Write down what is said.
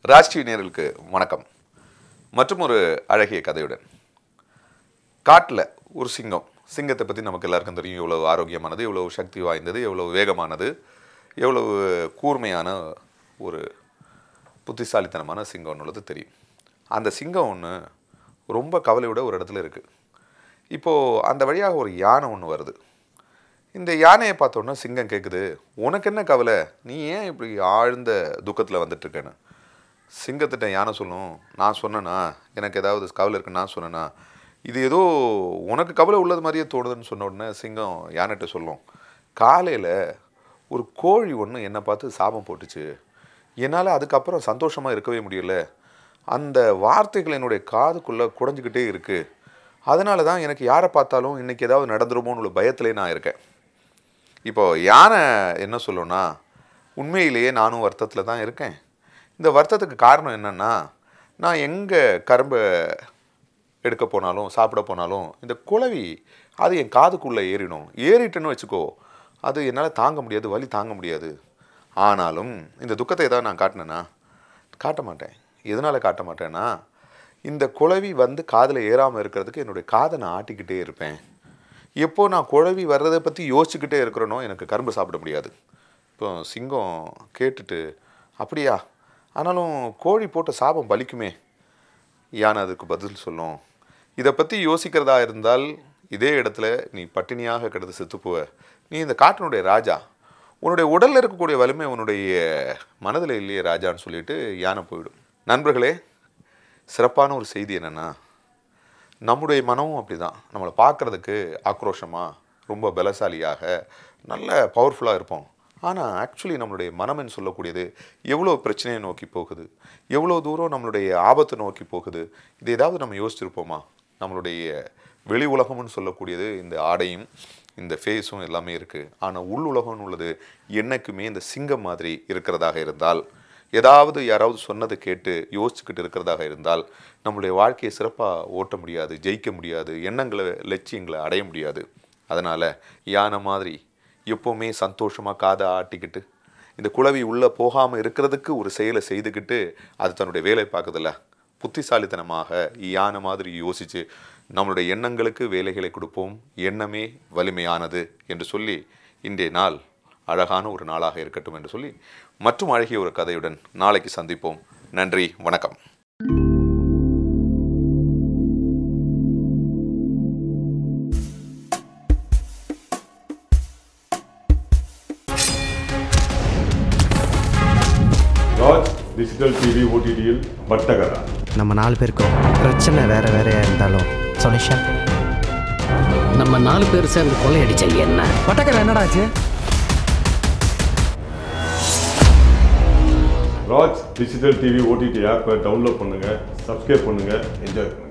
ராஜ்டிவி நேயர்களுக்கு வணக்கம் மற்றும் ஒரு அழகிய கதையுடன் காட்டில் ஒரு சிங்கம் சிங்கத்தை பற்றி நமக்கு எல்லாருக்கும் தெரியும் எவ்வளவு ஆரோக்கியமானது எவ்வளவு சக்தி வாய்ந்தது எவ்வளவு வேகமானது எவ்வளவு கூர்மையான ஒரு புத்திசாலித்தனமான சிங்கம்னுള്ളത് தெரியும் அந்த சிங்கம் ஒன்று ரொம்ப கவலையோட ஒரு இடத்துல இருக்குது இப்போது அந்த வழியாக ஒரு யானை ஒன்று வருது இந்த யானையை பார்த்தோன்னா சிங்கம் கேட்குது உனக்கு என்ன கவலை நீ ஏன் இப்படி ஆழ்ந்த துக்கத்தில் வந்துட்டுருக்கேன்னு சிங்கத்திட்ட யானை சொல்லும் நான் சொன்னேனா எனக்கு ஏதாவது கவலை இருக்குன்னு நான் சொன்னேனா இது ஏதோ உனக்கு கவலை உள்ளது மாதிரியே தோணுதுன்னு சொன்ன உடனே சிங்கம் யானைகிட்ட சொல்லும் காலையில் ஒரு கோழி ஒன்று என்னை பார்த்து சாபம் போட்டுச்சு என்னால் அதுக்கப்புறம் சந்தோஷமாக இருக்கவே முடியல அந்த வார்த்தைகள் என்னுடைய காதுக்குள்ளே குடஞ்சிக்கிட்டே இருக்குது அதனால தான் எனக்கு யாரை பார்த்தாலும் இன்றைக்கி ஏதாவது நடந்துருமோன்னு உள்ள பயத்திலே நான் இருக்கேன் இப்போ யானை என்ன சொல்லும்னா உண்மையிலேயே நானும் வருத்தத்தில் தான் இருக்கேன் இந்த வருத்தத்துக்கு காரணம் என்னென்னா நான் எங்கே கரும்பை எடுக்க போனாலும் சாப்பிட போனாலும் இந்த குளவி அது என் காதுக்குள்ளே ஏறிடும் ஏறிட்டுன்னு வச்சுக்கோ அது என்னால் தாங்க முடியாது வலி தாங்க முடியாது ஆனாலும் இந்த துக்கத்தை ஏதாவது நான் காட்டினேன்னா காட்ட மாட்டேன் எதனால் காட்ட மாட்டேன்னா இந்த குளவி வந்து காதில் ஏறாமல் இருக்கிறதுக்கு என்னுடைய காதை நான் ஆட்டிக்கிட்டே இருப்பேன் எப்போ நான் குழவி வர்றதை பற்றி யோசிச்சுக்கிட்டே இருக்கிறேனோ எனக்கு கரும்பு சாப்பிட முடியாது இப்போ சிங்கம் கேட்டுட்டு அப்படியா ஆனாலும் கோழி போட்ட சாபம் பலிக்குமே யானை அதுக்கு பதில் சொல்லும் இதை பற்றி யோசிக்கிறதா இருந்தால் இதே இடத்துல நீ பட்டினியாக கிடந்து செத்துப்போவ நீ இந்த காட்டினுடைய ராஜா உன்னுடைய உடலில் இருக்கக்கூடிய வலிமை உன்னுடைய மனதில் இல்லையே ராஜான்னு சொல்லிட்டு யானை போயிடும் நண்பர்களே சிறப்பான ஒரு செய்தி என்னென்னா நம்முடைய மனமும் அப்படி தான் நம்மளை பார்க்குறதுக்கு ஆக்ரோஷமாக ரொம்ப பலசாலியாக நல்ல பவர்ஃபுல்லாக இருப்போம் ஆனால் ஆக்சுவலி நம்மளுடைய மனம்னு சொல்லக்கூடியது எவ்வளோ பிரச்சனையை நோக்கி போகுது எவ்வளோ தூரம் நம்மளுடைய ஆபத்தை நோக்கி போகுது இது ஏதாவது நம்ம யோசிச்சிருப்போமா நம்மளுடைய வெளி உலகம்னு சொல்லக்கூடியது இந்த ஆடையும் இந்த ஃபேஸும் எல்லாமே இருக்குது ஆனால் உள் உலகம்னு உள்ளது என்னைக்குமே இந்த சிங்கம் மாதிரி இருக்கிறதாக இருந்தால் ஏதாவது யாராவது சொன்னதை கேட்டு யோசிச்சுக்கிட்டு இருக்கிறதாக இருந்தால் நம்மளுடைய வாழ்க்கையை சிறப்பாக ஓட்ட முடியாது ஜெயிக்க முடியாது எண்ணங்களை லட்சியங்களை அடைய முடியாது அதனால் யானை மாதிரி எப்போவுமே சந்தோஷமாக காதை ஆட்டிக்கிட்டு இந்த குளவி உள்ளே போகாமல் இருக்கிறதுக்கு ஒரு செயலை செய்துக்கிட்டு அது தன்னுடைய வேலை பார்க்குதில்ல புத்திசாலித்தனமாக யானை மாதிரி யோசித்து நம்மளுடைய எண்ணங்களுக்கு வேலைகளை கொடுப்போம் எண்ணமே வலிமையானது என்று சொல்லி இன்றைய நாள் அழகான ஒரு நாளாக இருக்கட்டும் என்று சொல்லி மற்றும் அழகிய ஒரு கதையுடன் நாளைக்கு சந்திப்போம் நன்றி வணக்கம் ராஜ் டிஜிட்டல் டிவி ஓடிடியில் வட்டகரா நம்ம நாலு பேருக்கும் பிரச்சனை வேற வேறையா இருந்தாலும் சொனிஷா நம்ம நாலு பேர் சேர்ந்து கொள்ளையடிச்ச என்ன பட்டக்கரை என்னடா ஆச்சு ராஜ் டிஜிட்டல் டிவி ஓடிடி ஆப்பை டவுன்லோட் பண்ணுங்க சப்ஸ்கிரைப் பண்ணுங்க என்ஜாய் பண்ணுங்க